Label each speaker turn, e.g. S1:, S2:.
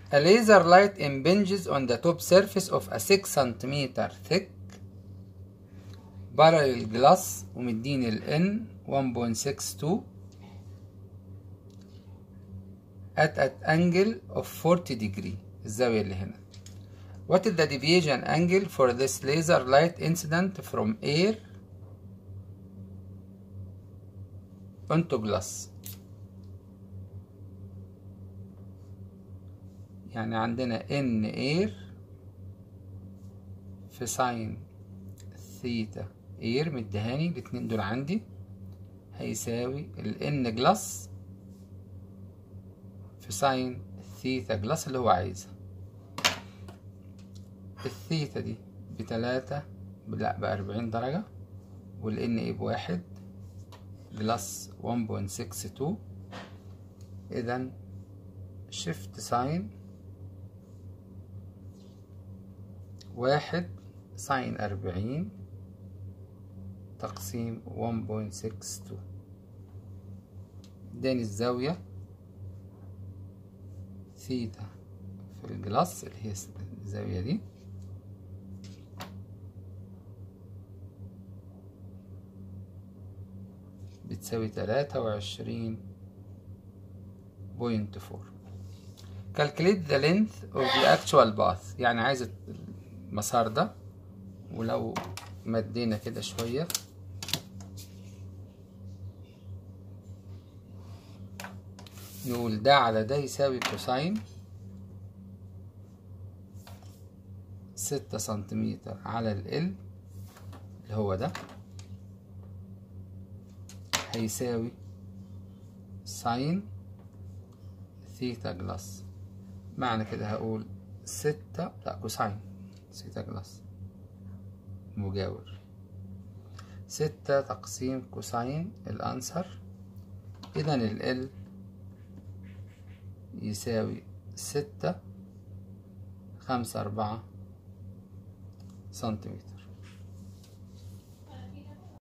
S1: A laser light impinges on the top surface of a 6 cm thick parallel glass ومديني ال N 1.62 at an angle of 40 degree الزاوية اللي هنا What is the deviation angle for this laser light incident from air onto glass يعني عندنا n air في ساين ثيتا اير مدهاني الاتنين دول عندي هيساوي ال n جلاس في ساين ثيتا جلاس اللي هو عايزها الثيتا دي بتلاتة لا بأربعين درجة والان ايه بواحد بلس 1.62 اذا شيفت ساين واحد ساين أربعين تقسيم 1.62 اداني الزاوية ثيتا في الجلاس اللي هي الزاوية دي بتساوي تلاتة وعشرين بوينت فور calculate the length of the actual path يعني عايز المسار ده ولو مدينا كده شوية نقول ده على ده يساوي كوساين ستة سنتيمتر على ال اللي هو ده هيساوي ساين ثيتا جلاس معنى كده هقول ستة لا كوساين ثيتا جلاس مجاور ستة تقسيم كوساين الأنسر إذا ال L يساوي ستة خمسة أربعة سنتيمتر